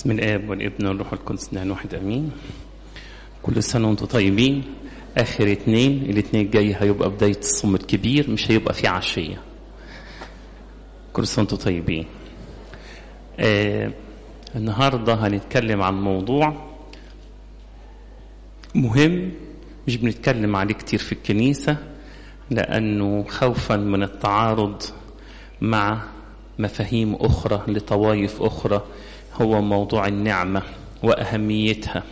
بسم الآب والابن والروح القدس نحن واحد أمين كل سنة وانتم طيبين آخر اتنين الاتنين الجاي هيبقى بداية الصوم الكبير مش هيبقى فيه عشية كل سنة وانتم طيبين آه النهاردة هنتكلم عن موضوع مهم مش بنتكلم عليه كتير في الكنيسة لأنه خوفا من التعارض مع مفاهيم أخرى لطوائف أخرى هو موضوع النعمة وأهميتها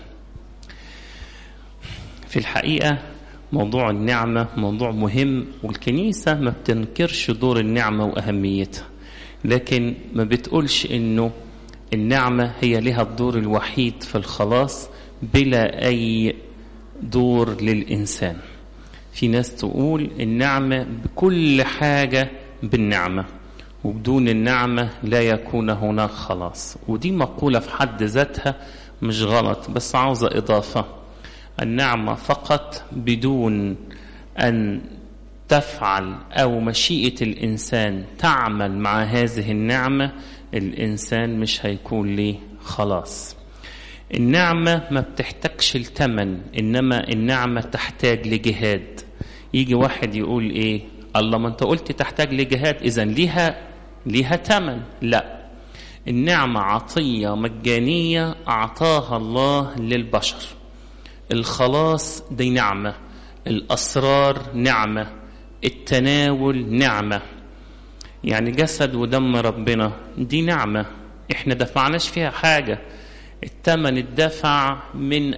في الحقيقة موضوع النعمة موضوع مهم والكنيسة ما بتنكرش دور النعمة وأهميتها لكن ما بتقولش إنه النعمة هي لها الدور الوحيد في الخلاص بلا أي دور للإنسان في ناس تقول النعمة بكل حاجة بالنعمة وبدون النعمة لا يكون هناك خلاص ودي مقولة في حد ذاتها مش غلط بس عاوزة إضافة النعمة فقط بدون أن تفعل أو مشيئة الإنسان تعمل مع هذه النعمة الإنسان مش هيكون ليه خلاص النعمة ما بتحتاجش التمن إنما النعمة تحتاج لجهاد يجي واحد يقول إيه الله ما أنت قلت تحتاج لجهاد إذا ليها ليها تمن لا النعمة عطية مجانية أعطاها الله للبشر الخلاص دي نعمة الأسرار نعمة التناول نعمة يعني جسد ودم ربنا دي نعمة احنا دفعناش فيها حاجة الثمن اتدفع من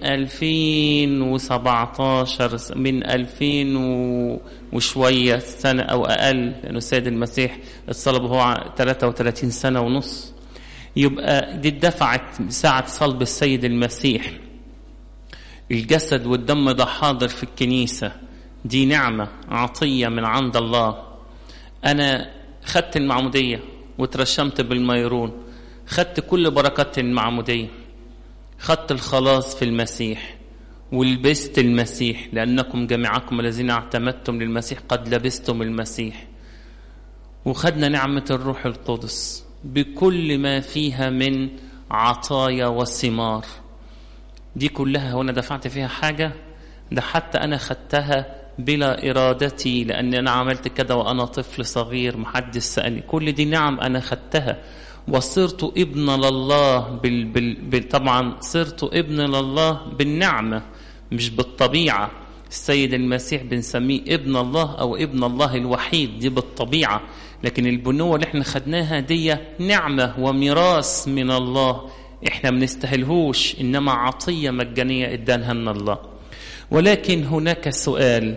2017 من 2000 وشوية سنة أو أقل لأنه السيد المسيح اتصلب وهو 33 سنة ونص يبقى دي اتدفعت ساعة صلب السيد المسيح الجسد والدم ده حاضر في الكنيسة دي نعمة عطية من عند الله أنا خدت المعمودية وترشمت بالميرون خدت كل بركات المعمودية خدت الخلاص في المسيح ولبست المسيح لأنكم جميعكم الذين اعتمدتم للمسيح قد لبستم المسيح وخدنا نعمة الروح القدس بكل ما فيها من عطايا وثمار دي كلها وانا دفعت فيها حاجة ده حتى أنا خدتها بلا إرادتي لأن أنا عملت كده وأنا طفل صغير محدش سألني كل دي نعم أنا خدتها وصرت ابن لله بال بال بال طبعا صرت ابن لله بالنعمة مش بالطبيعة السيد المسيح بنسميه ابن الله أو ابن الله الوحيد دي بالطبيعة لكن البنوة اللي احنا خدناها دي نعمة وميراث من الله احنا بنستهلهوش إنما عطية مجانية ادانها من الله ولكن هناك سؤال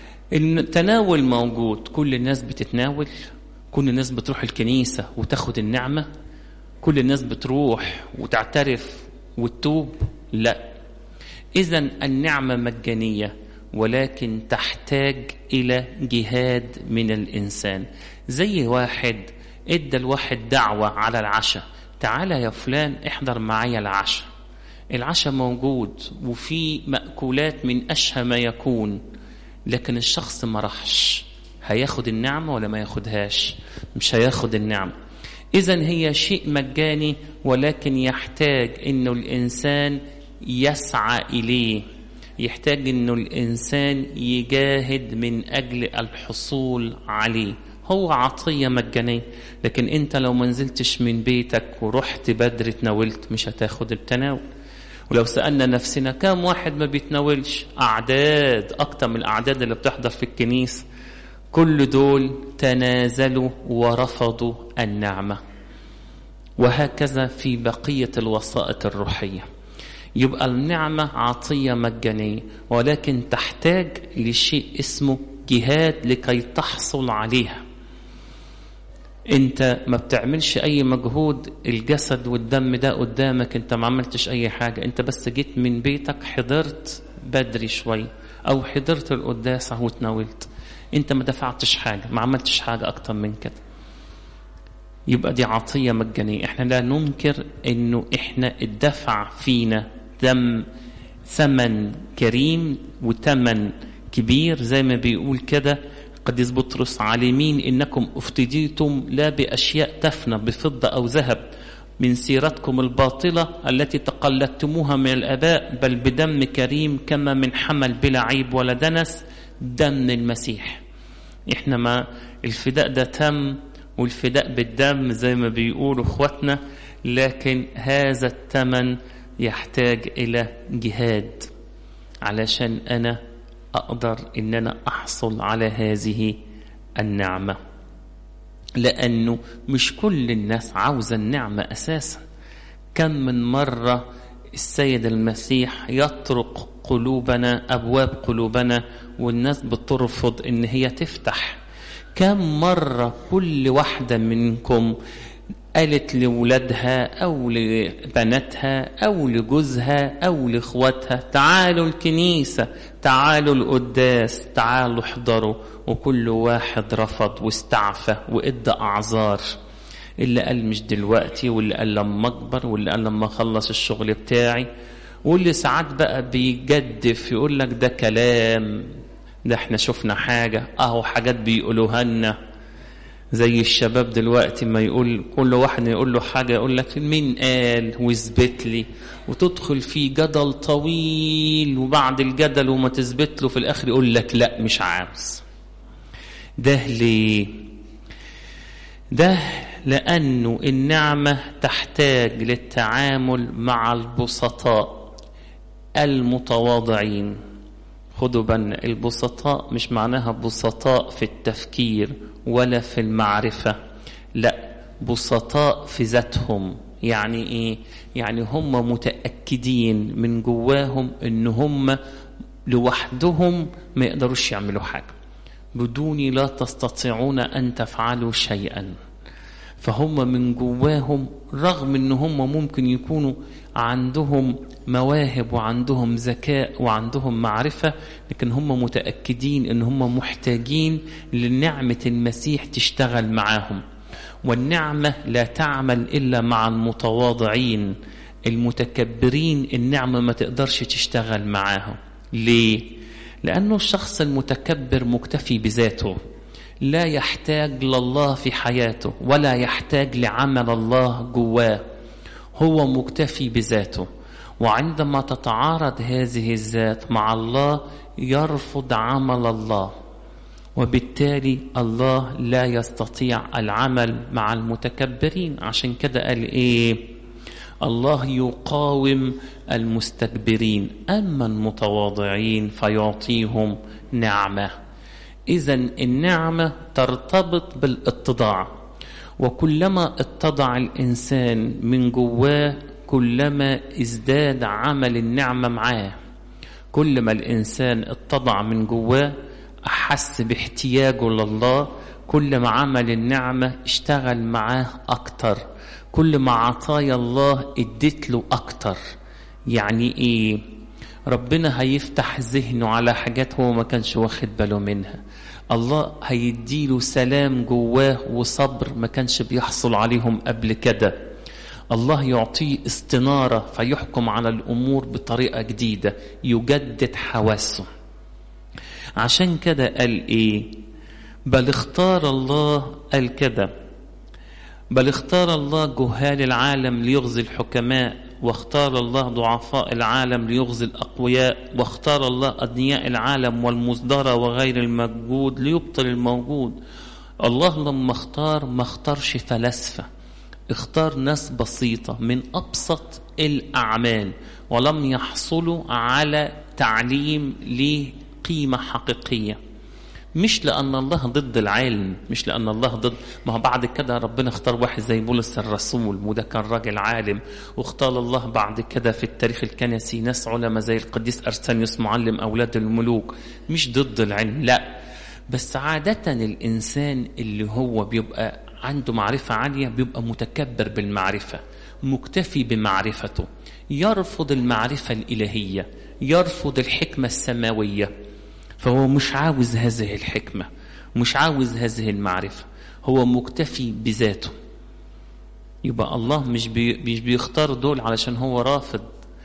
التناول موجود كل الناس بتتناول كل الناس بتروح الكنيسة وتاخد النعمة كل الناس بتروح وتعترف وتتوب لا إذا النعمة مجانية ولكن تحتاج إلى جهاد من الإنسان زي واحد ادى الواحد دعوة على العشاء تعالى يا فلان احضر معايا العشاء العشاء موجود وفي مأكولات من أشهى ما يكون لكن الشخص ما راحش هياخد النعمة ولا ما ياخدهاش مش هياخد النعمة إذا هي شيء مجاني ولكن يحتاج إنه الإنسان يسعى إليه يحتاج إنه الإنسان يجاهد من أجل الحصول عليه هو عطية مجانية لكن أنت لو ما نزلتش من بيتك ورحت بدري تناولت مش هتاخد التناول ولو سألنا نفسنا كم واحد ما بيتناولش أعداد أكتر من الأعداد اللي بتحضر في الكنيسة كل دول تنازلوا ورفضوا النعمة وهكذا في بقية الوسائط الروحية يبقى النعمة عطية مجانية ولكن تحتاج لشيء اسمه جهاد لكي تحصل عليها انت ما بتعملش اي مجهود الجسد والدم ده قدامك انت ما عملتش اي حاجة انت بس جيت من بيتك حضرت بدري شوي او حضرت القداسة وتناولت انت ما دفعتش حاجة ما عملتش حاجة اكتر من كده يبقى دي عطية مجانية احنا لا ننكر انه احنا الدفع فينا دم ثمن كريم وثمن كبير زي ما بيقول كده قديس بطرس عالمين انكم افتديتم لا باشياء تفنى بفضة او ذهب من سيرتكم الباطلة التي تقلدتموها من الآباء بل بدم كريم كما من حمل بلا عيب ولا دنس دم المسيح احنا ما الفداء ده تم والفداء بالدم زي ما بيقولوا اخواتنا لكن هذا الثمن يحتاج الى جهاد علشان انا اقدر ان انا احصل على هذه النعمه لانه مش كل الناس عاوزه النعمه اساسا كم من مره السيد المسيح يطرق قلوبنا ابواب قلوبنا والناس بترفض ان هي تفتح كم مره كل واحده منكم قالت لولادها او لبناتها او لجوزها او لاخواتها تعالوا الكنيسه تعالوا القداس تعالوا احضروا وكل واحد رفض واستعفى وادى اعذار اللي قال مش دلوقتي واللي قال لما اكبر واللي قال لما اخلص الشغل بتاعي واللي ساعات بقى بيجدف يقول لك ده كلام ده احنا شفنا حاجه اهو حاجات بيقولوها لنا زي الشباب دلوقتي ما يقول كل واحد يقول له حاجة يقول لك مين قال واثبت لي وتدخل في جدل طويل وبعد الجدل وما تثبت له في الآخر يقول لك لا مش عاوز ده ليه ده لأنه النعمة تحتاج للتعامل مع البسطاء المتواضعين خدوا بالنا البسطاء مش معناها بسطاء في التفكير ولا في المعرفة لا بسطاء في ذاتهم يعني ايه يعني هم متأكدين من جواهم ان هم لوحدهم ما يقدروش يعملوا حاجة بدوني لا تستطيعون ان تفعلوا شيئا فهم من جواهم رغم ان هم ممكن يكونوا عندهم مواهب وعندهم ذكاء وعندهم معرفة لكن هم متأكدين ان هم محتاجين لنعمة المسيح تشتغل معاهم والنعمة لا تعمل إلا مع المتواضعين المتكبرين النعمة ما تقدرش تشتغل معاهم ليه؟ لأنه الشخص المتكبر مكتفي بذاته لا يحتاج لله في حياته ولا يحتاج لعمل الله جواه هو مكتفي بذاته وعندما تتعارض هذه الذات مع الله يرفض عمل الله وبالتالي الله لا يستطيع العمل مع المتكبرين عشان كده قال ايه الله يقاوم المستكبرين اما المتواضعين فيعطيهم نعمه اذا النعمه ترتبط بالاتضاع وكلما اتضع الانسان من جواه كلما ازداد عمل النعمه معاه كل ما الانسان اتضع من جواه احس باحتياجه لله كل ما عمل النعمه اشتغل معاه اكتر كل ما عطايا الله اديت له اكتر يعني ايه ربنا هيفتح ذهنه على حاجات هو ما كانش واخد باله منها الله هيديله سلام جواه وصبر ما كانش بيحصل عليهم قبل كده الله يعطيه استنارة فيحكم على الأمور بطريقة جديدة يجدد حواسه عشان كده قال إيه بل اختار الله قال كده بل اختار الله جهال العالم ليغزي الحكماء واختار الله ضعفاء العالم ليغزي الأقوياء واختار الله أدنياء العالم والمصدرة وغير الموجود ليبطل الموجود الله لما اختار ما اختارش فلاسفة اختار ناس بسيطة من أبسط الأعمال ولم يحصلوا على تعليم ليه قيمة حقيقية مش لأن الله ضد العلم مش لأن الله ضد ما هو بعد كده ربنا اختار واحد زي بولس الرسول وده كان راجل عالم واختار الله بعد كده في التاريخ الكنسي ناس علماء زي القديس أرسانيوس معلم أولاد الملوك مش ضد العلم لا بس عادة الإنسان اللي هو بيبقى عنده معرفة عالية بيبقى متكبر بالمعرفة مكتفي بمعرفته يرفض المعرفة الإلهية يرفض الحكمة السماوية فهو مش عاوز هذه الحكمة مش عاوز هذه المعرفة هو مكتفي بذاته يبقى الله مش, بي مش بيختار دول علشان هو رافض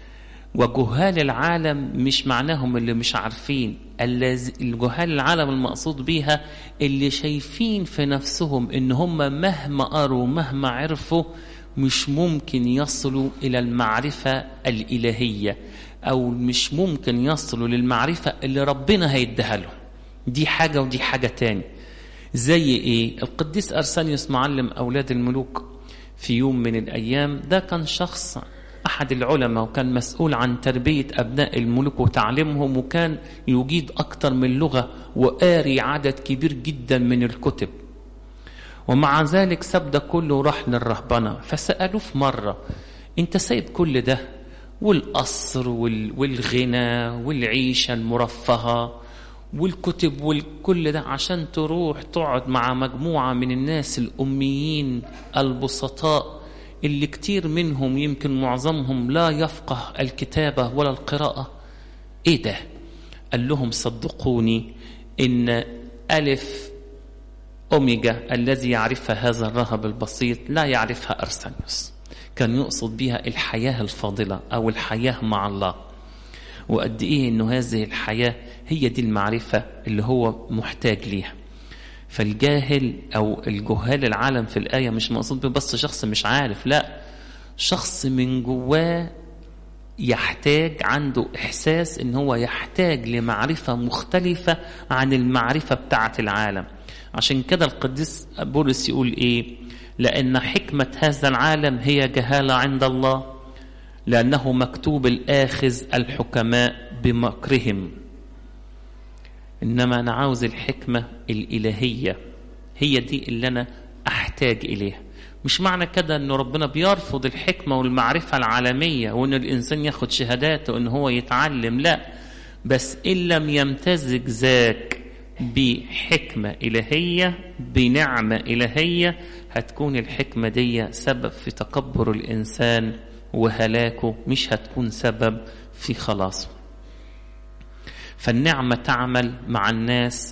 وجهال العالم مش معناهم اللي مش عارفين الجهال العالم المقصود بيها اللي شايفين في نفسهم ان هم مهما قروا مهما عرفوا مش ممكن يصلوا إلى المعرفة الإلهية أو مش ممكن يصلوا للمعرفة اللي ربنا هيديها لهم دي حاجة ودي حاجة تاني زي إيه القديس أرسانيوس معلم أولاد الملوك في يوم من الأيام ده كان شخص أحد العلماء وكان مسؤول عن تربية أبناء الملوك وتعليمهم وكان يجيد أكثر من لغة وقاري عدد كبير جدا من الكتب ومع ذلك ساب ده كله وراح للرهبنة فسألوه في مرة أنت سايب كل ده والقصر والغنى والعيشة المرفهة والكتب والكل ده عشان تروح تقعد مع مجموعة من الناس الأميين البسطاء اللي كتير منهم يمكن معظمهم لا يفقه الكتابة ولا القراءة ايه ده قال لهم صدقوني ان ألف أوميجا الذي يعرفها هذا الراهب البسيط لا يعرفها أرسانيوس كان يقصد بها الحياة الفاضلة أو الحياة مع الله وقد إيه إنه هذه الحياة هي دي المعرفة اللي هو محتاج ليها فالجاهل أو الجهال العالم في الآية مش مقصود بس شخص مش عارف لا شخص من جواه يحتاج عنده إحساس إن هو يحتاج لمعرفة مختلفة عن المعرفة بتاعة العالم عشان كده القديس بولس يقول إيه لأن حكمة هذا العالم هي جهالة عند الله لأنه مكتوب الآخذ الحكماء بمكرهم إنما أنا عاوز الحكمة الإلهية هي دي اللي أنا أحتاج إليها مش معنى كده أن ربنا بيرفض الحكمة والمعرفة العالمية وأن الإنسان ياخد شهادات وأن هو يتعلم لا بس إن لم يمتزج ذاك بحكمة إلهية بنعمة إلهية هتكون الحكمة دي سبب في تكبر الإنسان وهلاكه مش هتكون سبب في خلاصه فالنعمة تعمل مع الناس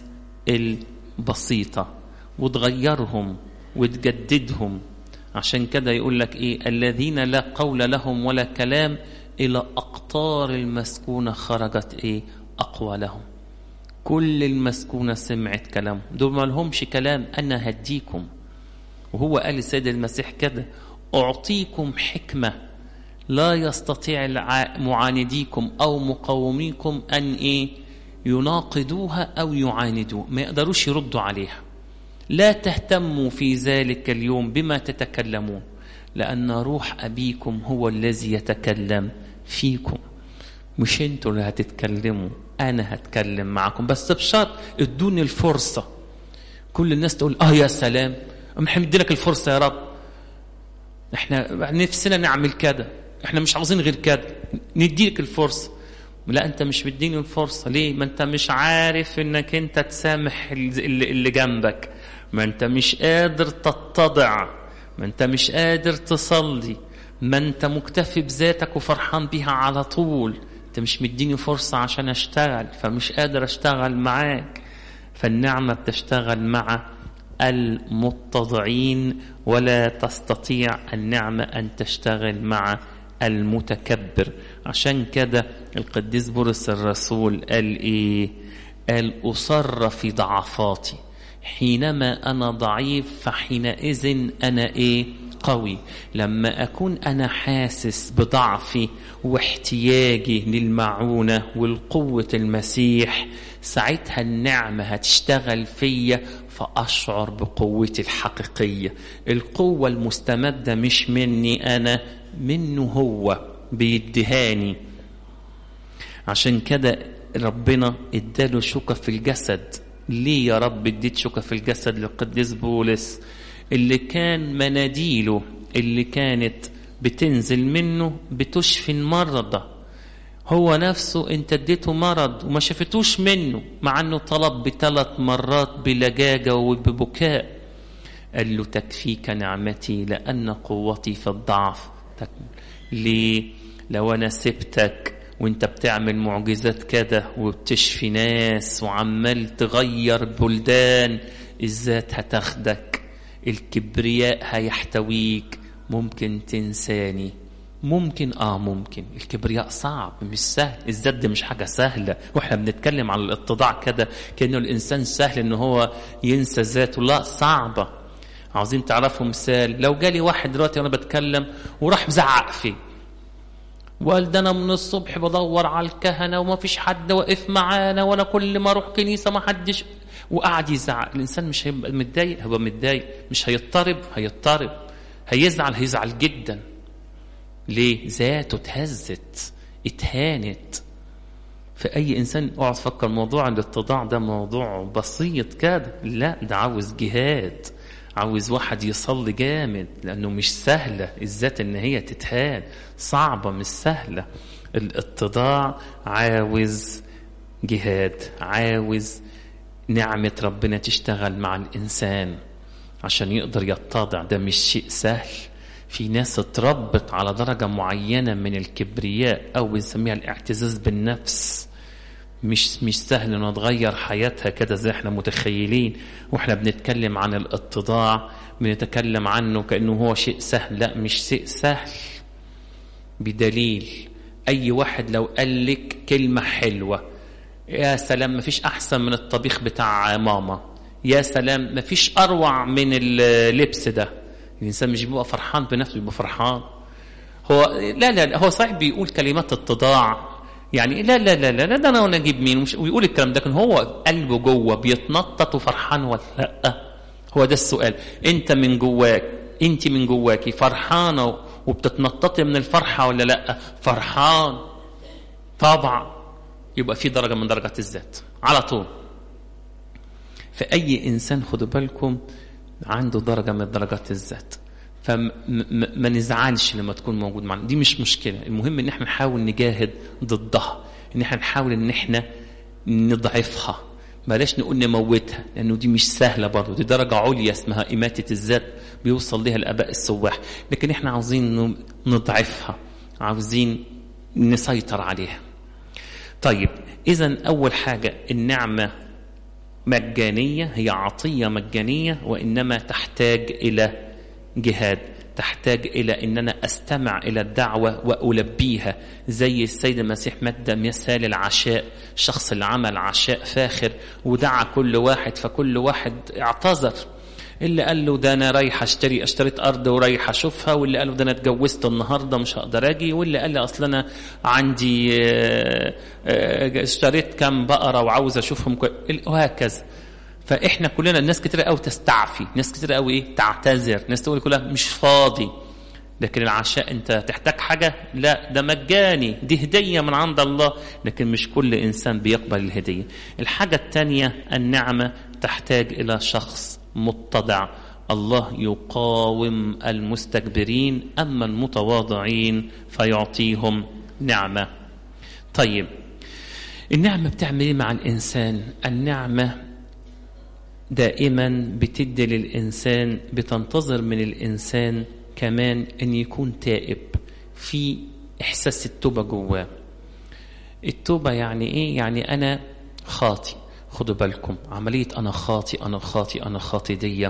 البسيطة وتغيرهم وتجددهم عشان كده يقول لك ايه الذين لا قول لهم ولا كلام الى اقطار المسكونه خرجت ايه اقوالهم كل المسكونه سمعت كلام دول ما لهمش كلام انا هديكم وهو قال السيد المسيح كده اعطيكم حكمه لا يستطيع معانديكم او مقاوميكم ان ايه يناقضوها او يعاندوا ما يقدروش يردوا عليها لا تهتموا في ذلك اليوم بما تتكلمون لأن روح أبيكم هو الذي يتكلم فيكم مش انتوا اللي هتتكلموا أنا هتكلم معكم بس بشرط ادوني الفرصة كل الناس تقول اه يا سلام احنا لك الفرصة يا رب احنا نفسنا نعمل كده احنا مش عاوزين غير كده نديك الفرصة لا انت مش مديني الفرصة ليه ما انت مش عارف انك انت تسامح اللي, اللي جنبك ما انت مش قادر تتضع ما انت مش قادر تصلي ما انت مكتفي بذاتك وفرحان بيها على طول انت مش مديني فرصة عشان اشتغل فمش قادر اشتغل معاك فالنعمة بتشتغل مع المتضعين ولا تستطيع النعمة أن تشتغل مع المتكبر عشان كده القديس بولس الرسول قال إيه قال أصر في ضعفاتي حينما أنا ضعيف فحينئذ أنا إيه قوي لما أكون أنا حاسس بضعفي واحتياجي للمعونة والقوة المسيح ساعتها النعمة هتشتغل فيا فأشعر بقوتي الحقيقية القوة المستمدة مش مني أنا منه هو بيدهاني عشان كده ربنا اداله شوكة في الجسد ليه يا رب اديت شوكة في الجسد للقديس بولس اللي كان مناديله اللي كانت بتنزل منه بتشفي المرضى هو نفسه انت اديته مرض وما شفتوش منه مع انه طلب بثلاث مرات بلجاجة وببكاء قال له تكفيك نعمتي لأن قوتي في الضعف تكمل ليه لو أنا سبتك وانت بتعمل معجزات كده وبتشفي ناس وعمال تغير بلدان الذات هتاخدك الكبرياء هيحتويك ممكن تنساني ممكن اه ممكن الكبرياء صعب مش سهل الذات دي مش حاجه سهله واحنا بنتكلم عن الاتضاع كده كانه الانسان سهل ان هو ينسى ذاته لا صعبه عاوزين تعرفوا مثال لو جالي واحد دلوقتي وانا بتكلم وراح مزعق فيه وقال ده انا من الصبح بدور على الكهنه وما فيش حد واقف معانا وانا كل ما اروح كنيسه ما حدش وقعد يزعق الانسان مش هيبقى متضايق هو متضايق مش هيضطرب هيضطرب هيزعل هيزعل جدا ليه ذاته اتهزت اتهانت فأي إنسان اقعد فكر موضوع الاتضاع ده موضوع بسيط كده لا ده عاوز جهاد عاوز واحد يصلي جامد لأنه مش سهلة الذات إن هي تتهان صعبة مش سهلة الاتضاع عاوز جهاد عاوز نعمة ربنا تشتغل مع الإنسان عشان يقدر يتضع ده مش شيء سهل في ناس اتربت على درجة معينة من الكبرياء أو بنسميها الاعتزاز بالنفس مش مش سهل انه تغير حياتها كده زي احنا متخيلين واحنا بنتكلم عن الاتضاع بنتكلم عنه كانه هو شيء سهل لا مش شيء سهل بدليل اي واحد لو قال لك كلمه حلوه يا سلام ما فيش احسن من الطبيخ بتاع ماما يا سلام ما فيش اروع من اللبس ده الانسان مش بيبقى فرحان بنفسه بيبقى فرحان هو لا لا هو صحيح بيقول كلمات اتضاع يعني لا لا لا لا, لا ده انا اجيب مين ومش ويقول الكلام ده لكن هو قلبه جوه بيتنطط وفرحان ولا لا هو ده السؤال انت من جواك انت من جواكي فرحانه وبتتنططي من الفرحه ولا لا فرحان طبعا يبقى في درجه من درجات الذات على طول فاي انسان خدوا بالكم عنده درجه من درجات الذات فما نزعلش لما تكون موجود معنا دي مش مشكله المهم ان احنا نحاول نجاهد ضدها ان احنا نحاول ان احنا نضعفها بلاش نقول نموتها لانه دي مش سهله برضه دي درجه عليا اسمها اماته الذات بيوصل ليها الاباء السواح لكن احنا عاوزين نضعفها عاوزين نسيطر عليها طيب اذا اول حاجه النعمه مجانيه هي عطيه مجانيه وانما تحتاج الى جهاد تحتاج إلى أن أنا أستمع إلى الدعوة وألبيها زي السيد المسيح مد مثال العشاء الشخص اللي عمل عشاء فاخر ودعا كل واحد فكل واحد اعتذر اللي قال له ده انا رايح اشتري اشتريت ارض ورايح اشوفها واللي قال له ده انا اتجوزت النهارده مش هقدر اجي واللي قال لي اصل انا عندي اشتريت كام بقره وعاوز اشوفهم وهكذا فاحنا كلنا الناس كتير قوي تستعفي ناس كتير قوي ايه تعتذر ناس تقول كلها مش فاضي لكن العشاء انت تحتاج حاجة لا ده مجاني دي هدية من عند الله لكن مش كل انسان بيقبل الهدية الحاجة الثانية النعمة تحتاج الى شخص متضع الله يقاوم المستكبرين اما المتواضعين فيعطيهم نعمة طيب النعمة بتعمل ايه مع الانسان النعمة دائما بتدي للإنسان بتنتظر من الإنسان كمان أن يكون تائب في إحساس التوبة جواه التوبة يعني إيه؟ يعني أنا خاطي خدوا بالكم عملية أنا خاطي أنا خاطي أنا خاطي دي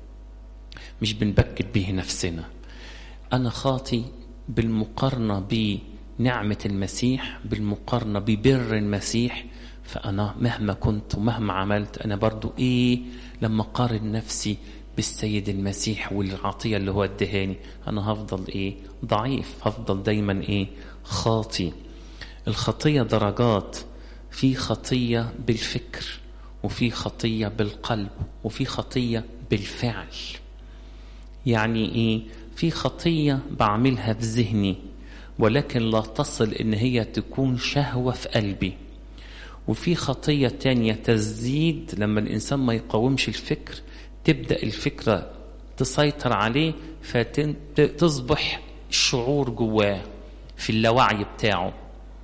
مش بنبكت به نفسنا أنا خاطي بالمقارنة بنعمة المسيح بالمقارنة ببر المسيح فأنا مهما كنت ومهما عملت أنا برضو إيه لما قارن نفسي بالسيد المسيح والعطية اللي هو ادهاني أنا هفضل إيه ضعيف هفضل دايما إيه خاطي الخطية درجات في خطية بالفكر وفي خطية بالقلب وفي خطية بالفعل يعني إيه في خطية بعملها في ذهني ولكن لا تصل إن هي تكون شهوة في قلبي وفي خطية تانية تزيد لما الإنسان ما يقاومش الفكر تبدأ الفكرة تسيطر عليه فتصبح شعور جواه في اللاوعي بتاعه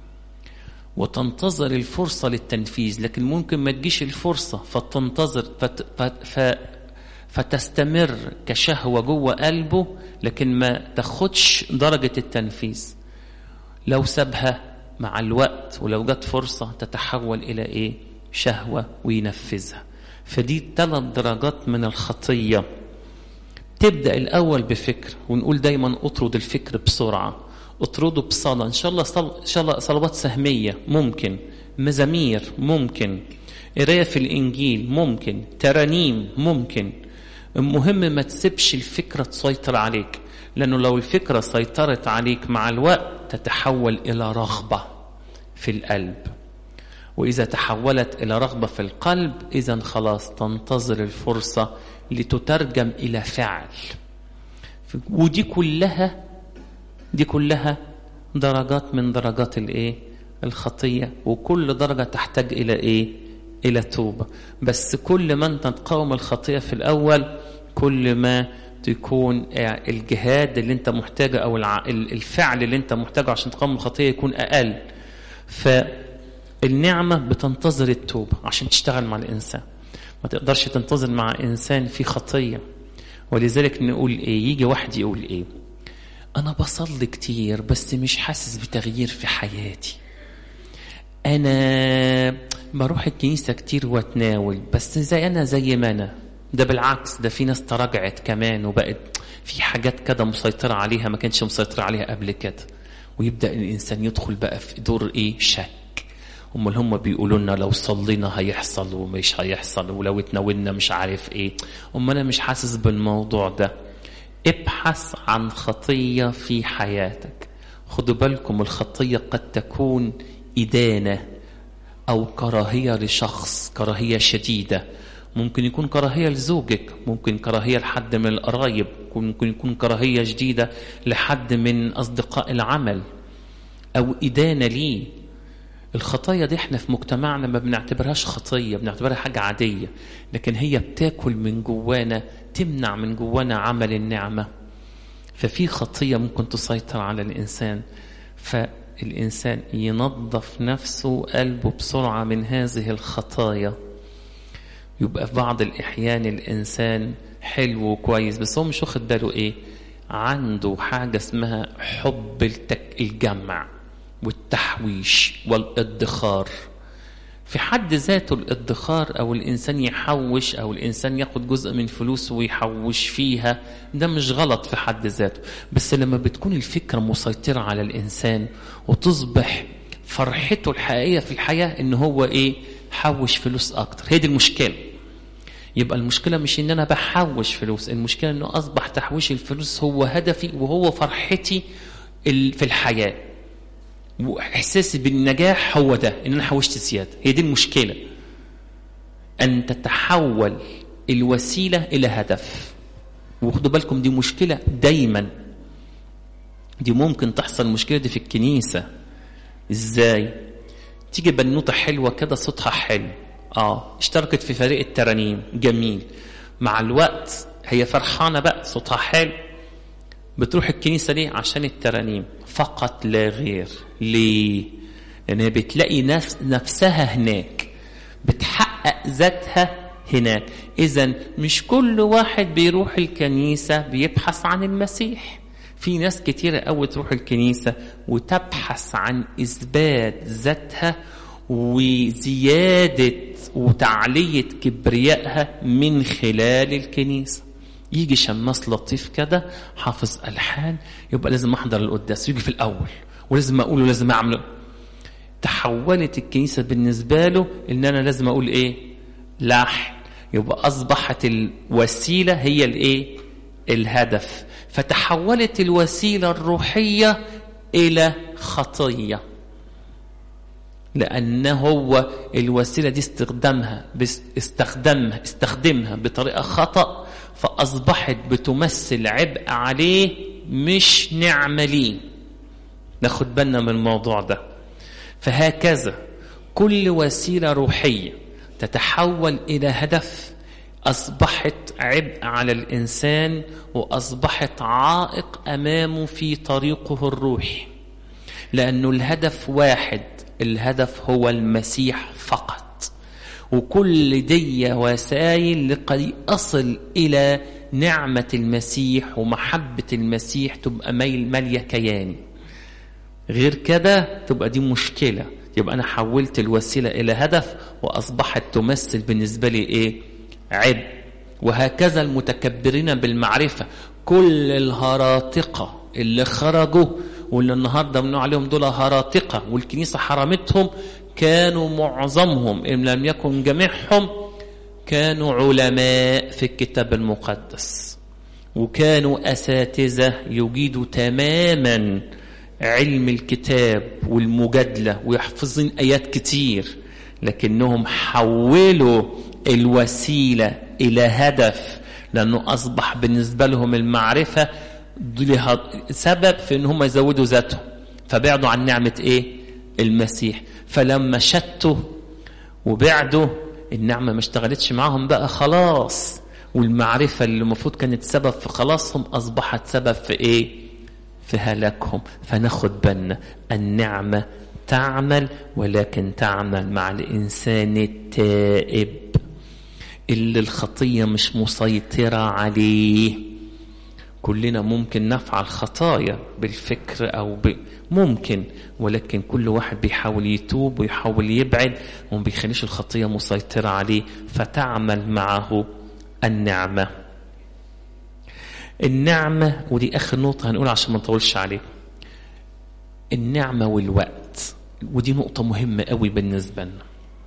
وتنتظر الفرصة للتنفيذ لكن ممكن ما تجيش الفرصة فتنتظر فت فت فتستمر كشهوة جوه قلبه لكن ما تاخدش درجة التنفيذ لو سابها مع الوقت ولو جت فرصة تتحول إلى إيه شهوة وينفذها فدي ثلاث درجات من الخطية تبدأ الأول بفكر ونقول دايما اطرد الفكر بسرعة اطرده بصلاة إن شاء الله صل... إن شاء الله صلوات سهمية ممكن مزامير ممكن قراية في الإنجيل ممكن ترانيم ممكن المهم ما تسيبش الفكرة تسيطر عليك لأنه لو الفكرة سيطرت عليك مع الوقت تتحول إلى رغبة في القلب وإذا تحولت إلى رغبة في القلب إذا خلاص تنتظر الفرصة لتترجم إلى فعل ودي كلها دي كلها درجات من درجات الايه الخطيه وكل درجه تحتاج الى ايه الى توبه بس كل ما انت تقاوم الخطيه في الاول كل ما تكون الجهاد اللي انت محتاجه او الفعل اللي انت محتاجه عشان تقاوم الخطيه يكون اقل فالنعمه بتنتظر التوبه عشان تشتغل مع الانسان ما تقدرش تنتظر مع انسان في خطيه ولذلك نقول ايه يجي واحد يقول ايه انا بصلي كتير بس مش حاسس بتغيير في حياتي انا بروح الكنيسة كتير واتناول بس زي انا زي ما انا ده بالعكس ده في ناس تراجعت كمان وبقت في حاجات كده مسيطرة عليها ما كانش مسيطرة عليها قبل كده ويبدأ الإنسان يدخل بقى في دور إيه شك امال هم بيقولوا لنا لو صلينا هيحصل ومش هيحصل ولو اتناولنا مش عارف ايه امال انا مش حاسس بالموضوع ده ابحث عن خطيه في حياتك خدوا بالكم الخطيه قد تكون ادانه او كراهيه لشخص كراهيه شديده ممكن يكون كراهيه لزوجك ممكن كراهيه لحد من القرايب ممكن يكون كراهيه جديده لحد من اصدقاء العمل او ادانه ليه الخطايا دي احنا في مجتمعنا ما بنعتبرهاش خطيه بنعتبرها حاجه عاديه لكن هي بتاكل من جوانا تمنع من جوانا عمل النعمه ففي خطيه ممكن تسيطر على الانسان فالانسان ينظف نفسه وقلبه بسرعه من هذه الخطايا يبقى في بعض الاحيان الانسان حلو وكويس بس هو مش واخد باله ايه عنده حاجه اسمها حب التك الجمع والتحويش والادخار في حد ذاته الادخار او الانسان يحوش او الانسان ياخد جزء من فلوسه ويحوش فيها ده مش غلط في حد ذاته بس لما بتكون الفكره مسيطره على الانسان وتصبح فرحته الحقيقيه في الحياه ان هو ايه حوش فلوس اكتر هي دي المشكله يبقى المشكلة مش ان انا بحوش فلوس المشكلة انه اصبح تحويش الفلوس هو هدفي وهو فرحتي في الحياة واحساسي بالنجاح هو ده ان انا حوشت زياده هي دي المشكله ان تتحول الوسيله الى هدف وخدوا بالكم دي مشكله دايما دي ممكن تحصل المشكله دي في الكنيسه ازاي تيجي بنوته حلوه كده صوتها حلو اه اشتركت في فريق الترانيم جميل مع الوقت هي فرحانه بقى صوتها حلو بتروح الكنيسة ليه؟ عشان الترانيم فقط لا غير ليه؟ لأنها بتلاقي نفس نفسها هناك بتحقق ذاتها هناك إذا مش كل واحد بيروح الكنيسة بيبحث عن المسيح في ناس كتيرة قوي تروح الكنيسة وتبحث عن إثبات ذاتها وزيادة وتعلية كبريائها من خلال الكنيسة يجي شماس لطيف كده حافظ الحان يبقى لازم احضر القداس يجي في الاول ولازم اقوله لازم اعمله تحولت الكنيسه بالنسبه له ان انا لازم اقول ايه لحن يبقى اصبحت الوسيله هي الايه الهدف فتحولت الوسيله الروحيه الى خطيه لأن هو الوسيلة دي استخدامها استخدمها استخدمها بطريقة خطأ فأصبحت بتمثل عبء عليه مش نعمة ليه ناخد بالنا من الموضوع ده فهكذا كل وسيلة روحية تتحول إلى هدف أصبحت عبء على الإنسان وأصبحت عائق أمامه في طريقه الروحي لأنه الهدف واحد الهدف هو المسيح فقط وكل دي وسائل لكي أصل إلى نعمة المسيح ومحبة المسيح تبقى ميل مالية كياني غير كده تبقى دي مشكلة يبقى أنا حولت الوسيلة إلى هدف وأصبحت تمثل بالنسبة لي إيه عبء وهكذا المتكبرين بالمعرفة كل الهراطقة اللي خرجوا واللي النهارده بنقول عليهم دول هراطقه والكنيسه حرمتهم كانوا معظمهم ان لم يكن جميعهم كانوا علماء في الكتاب المقدس وكانوا أساتذة يجيدوا تماما علم الكتاب والمجادلة ويحفظون آيات كتير لكنهم حولوا الوسيلة إلى هدف لأنه أصبح بالنسبة لهم المعرفة لها سبب في ان هم يزودوا ذاتهم فبعدوا عن نعمة ايه المسيح فلما شتوا وبعدوا النعمة ما اشتغلتش معاهم بقى خلاص والمعرفة اللي المفروض كانت سبب في خلاصهم أصبحت سبب في إيه في هلاكهم فناخد بالنا النعمة تعمل ولكن تعمل مع الإنسان التائب اللي الخطية مش مسيطرة عليه كلنا ممكن نفعل خطايا بالفكر أو ب... ممكن ولكن كل واحد بيحاول يتوب ويحاول يبعد وما بيخليش الخطية مسيطرة عليه فتعمل معه النعمة النعمة ودي آخر نقطة هنقول عشان ما نطولش عليه النعمة والوقت ودي نقطة مهمة قوي بالنسبة لنا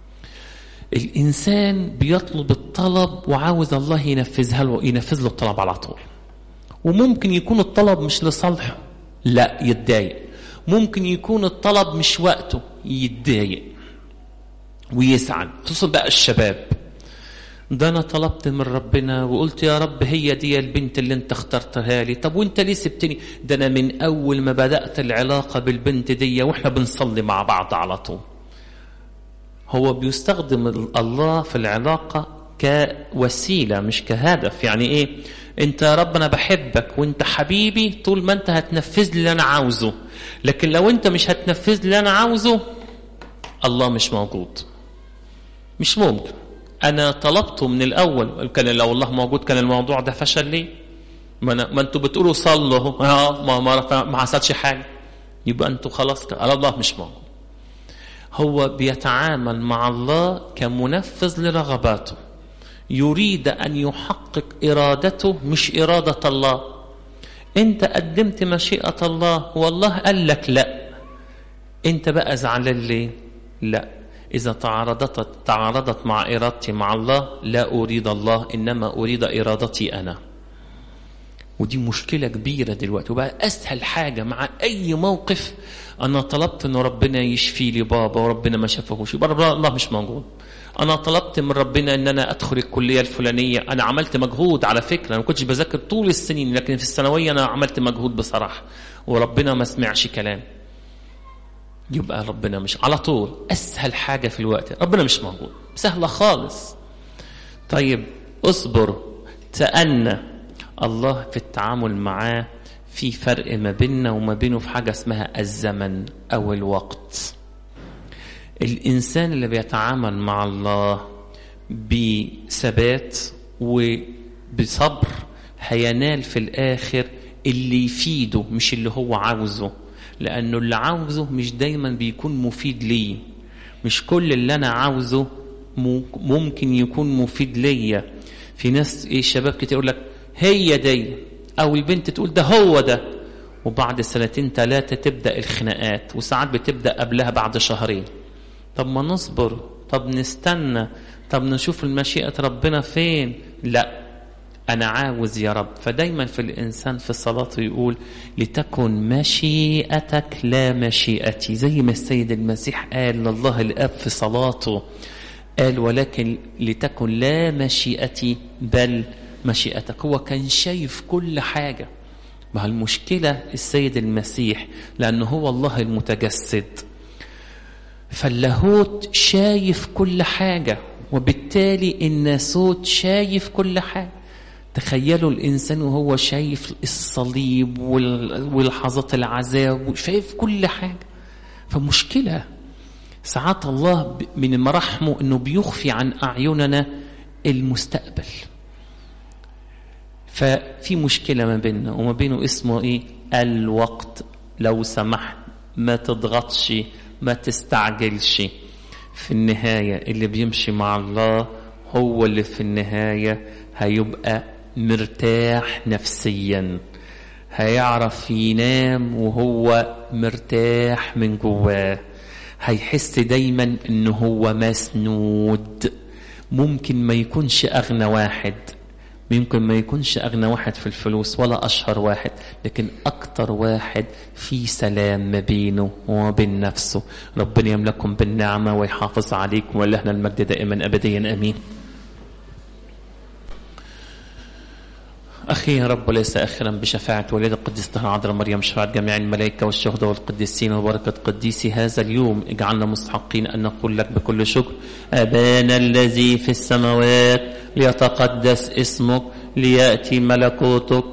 الإنسان بيطلب الطلب وعاوز الله ينفذها له ينفذ له الطلب على طول وممكن يكون الطلب مش لصالحه لا يتضايق ممكن يكون الطلب مش وقته يتضايق ويسعد خصوصا بقى الشباب ده انا طلبت من ربنا وقلت يا رب هي دي البنت اللي انت اخترتها لي طب وانت ليه سبتني ده انا من اول ما بدات العلاقه بالبنت دي واحنا بنصلي مع بعض على طول هو بيستخدم الله في العلاقه كوسيله مش كهدف يعني ايه انت يا رب انا بحبك وانت حبيبي طول ما انت هتنفذ لي اللي انا عاوزه لكن لو انت مش هتنفذ لي اللي انا عاوزه الله مش موجود مش ممكن انا طلبته من الاول كان لو الله موجود كان الموضوع ده فشل ليه ما, أنا ما انتوا بتقولوا صلوا اه ما ما, ما حصلش حاجه يبقى انتوا خلاص الله مش موجود هو بيتعامل مع الله كمنفذ لرغباته يريد أن يحقق إرادته مش إرادة الله أنت قدمت مشيئة الله والله قال لك لا أنت بقى زعلان ليه لا إذا تعارضت تعارضت مع إرادتي مع الله لا أريد الله إنما أريد إرادتي أنا ودي مشكلة كبيرة دلوقتي وبقى أسهل حاجة مع أي موقف أنا طلبت إن ربنا يشفي لي بابا وربنا ما شافهوش يبقى الله مش موجود انا طلبت من ربنا ان انا ادخل الكليه الفلانيه انا عملت مجهود على فكره انا ما كنتش بذاكر طول السنين لكن في الثانويه انا عملت مجهود بصراحه وربنا ما سمعش كلام يبقى ربنا مش على طول اسهل حاجه في الوقت ربنا مش موجود سهله خالص طيب اصبر تأنى الله في التعامل معاه في فرق ما بيننا وما بينه في حاجه اسمها الزمن او الوقت الإنسان اللي بيتعامل مع الله بثبات وبصبر هينال في الآخر اللي يفيده مش اللي هو عاوزه لأنه اللي عاوزه مش دايما بيكون مفيد ليه مش كل اللي أنا عاوزه ممكن يكون مفيد ليا في ناس ايه شباب كتير يقول لك هي دي او البنت تقول ده هو ده وبعد سنتين ثلاثة تبدأ الخناقات وساعات بتبدأ قبلها بعد شهرين طب ما نصبر طب نستنى طب نشوف المشيئة ربنا فين لا أنا عاوز يا رب فدايما في الإنسان في صلاته يقول لتكن مشيئتك لا مشيئتي زي ما السيد المسيح قال لله الآب في صلاته قال ولكن لتكن لا مشيئتي بل مشيئتك هو كان شايف كل حاجة ما المشكلة السيد المسيح لأنه هو الله المتجسد فاللاهوت شايف كل حاجة وبالتالي الناسوت شايف كل حاجة تخيلوا الإنسان وهو شايف الصليب ولحظات العذاب وشايف كل حاجة فمشكلة ساعات الله من مراحمه أنه بيخفي عن أعيننا المستقبل ففي مشكلة ما بيننا وما بينه اسمه إيه الوقت لو سمحت ما تضغطش ما تستعجلش في النهاية اللي بيمشي مع الله هو اللي في النهاية هيبقى مرتاح نفسيا هيعرف ينام وهو مرتاح من جواه هيحس دايما ان هو مسنود ممكن ما يكونش أغنى واحد ممكن ما يكونش أغنى واحد في الفلوس ولا أشهر واحد لكن أكتر واحد في سلام ما بينه وما بين نفسه ربنا يملككم بالنعمة ويحافظ عليكم ولهنا المجد دائما أبديا أمين أخي يا رب وليس آخرا بشفاعة والدة القديسة العذراء مريم شفاعة جميع الملائكة والشهداء والقديسين وبركة قديسي هذا اليوم اجعلنا مستحقين أن نقول لك بكل شكر أبانا الذي في السماوات ليتقدس اسمك ليأتي ملكوتك